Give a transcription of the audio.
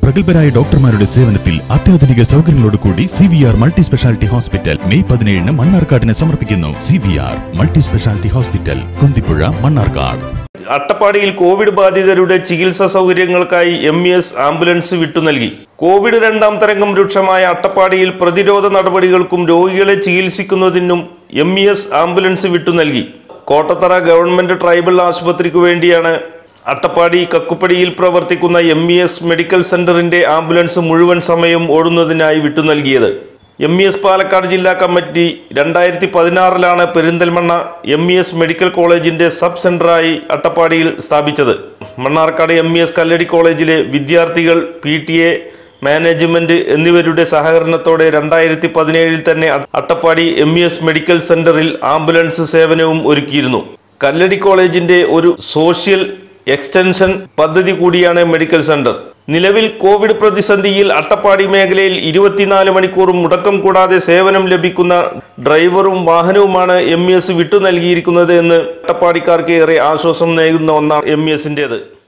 പ്രഗത്ഭരായ ഡോക്ടർമാരുടെ സേവനത്തിൽ അത്യാധുനിക സൗകര്യങ്ങളോടുകൂടി C V R multi speciality hospital May പതിനേഴിന് മണ്ണാർക്കാടിന് സമർപ്പിക്കുന്നു C V R multi speciality hospital Kunthipuzha Mannarkkad അട്ടപ്പാടിയിൽ കോവിഡ് ബാധിതരുടെ ചികിത്സാ സൗകര്യങ്ങൾക്കായി എം ഇ എസ് ആംബുലൻസ് വിട്ടു നൽകി കോവിഡ് രണ്ടാം തരംഗം രൂക്ഷമായ അട്ടപ്പാടിയിൽ പ്രതിരോധ നടപടികൾക്കും രോഗികളെ ചികിത്സിക്കുന്നതിനും എം ഇ എസ് ആംബുലൻസ് വിട്ടു നൽകി കോട്ടത്തറ ഗവൺമെന്റ് ട്രൈബൽ ആശുപത്രിക്കു വേണ്ടിയാണ് അട്ടപ്പാടി കക്കുപ്പടിയിൽ പ്രവർത്തിക്കുന്ന എം ഇ എസ് മെഡിക്കൽ സെന്ററിന്റെ ആംബുലൻസ് മുഴുവൻ സമയം ഓടുന്നതിനായി വിട്ടു നൽകിയത് എം ഇ എസ് പാലക്കാട് ജില്ലാ കമ്മിറ്റി രണ്ടായിരത്തി പതിനാറിലാണ് Perinthalmanna M E S medical കോളേജിന്റെ സബ് സെന്ററായി അട്ടപ്പാടിയിൽ സ്ഥാപിച്ചത് Mannarkkad M E S Kalladi കോളേജിലെ വിദ്യാർത്ഥികൾ പി ടി എ മാനേജ്മെന്റ് എന്നിവരുടെ സഹകരണത്തോടെ രണ്ടായിരത്തി പതിനേഴിൽ തന്നെ അട്ടപ്പാടി എം ഇ എസ് മെഡിക്കൽ സെന്ററിൽ ആംബുലൻസ് സേവനവും ഒരുക്കിയിരുന്നു കല്ലടി കോളേജിന്റെ ഒരു സോഷ്യൽ എക്സ്റ്റൻഷൻ പദ്ധതി കൂടിയാണ് മെഡിക്കൽ സെന്റർ നിലവിൽ കോവിഡ് പ്രതിസന്ധിയിൽ അട്ടപ്പാടി മേഖലയിൽ ഇരുപത്തിനാല് മണിക്കൂറും മുടക്കം കൂടാതെ സേവനം ലഭിക്കുന്ന ഡ്രൈവറും വാഹനവുമാണ് എം എസ് വിട്ടു നൽകിയിരിക്കുന്നത് എന്ന് അട്ടപ്പാടിക്കാർക്ക് ഏറെ ആശ്വാസം നൽകുന്ന ഒന്നാണ് എം എസിൻ്റേത്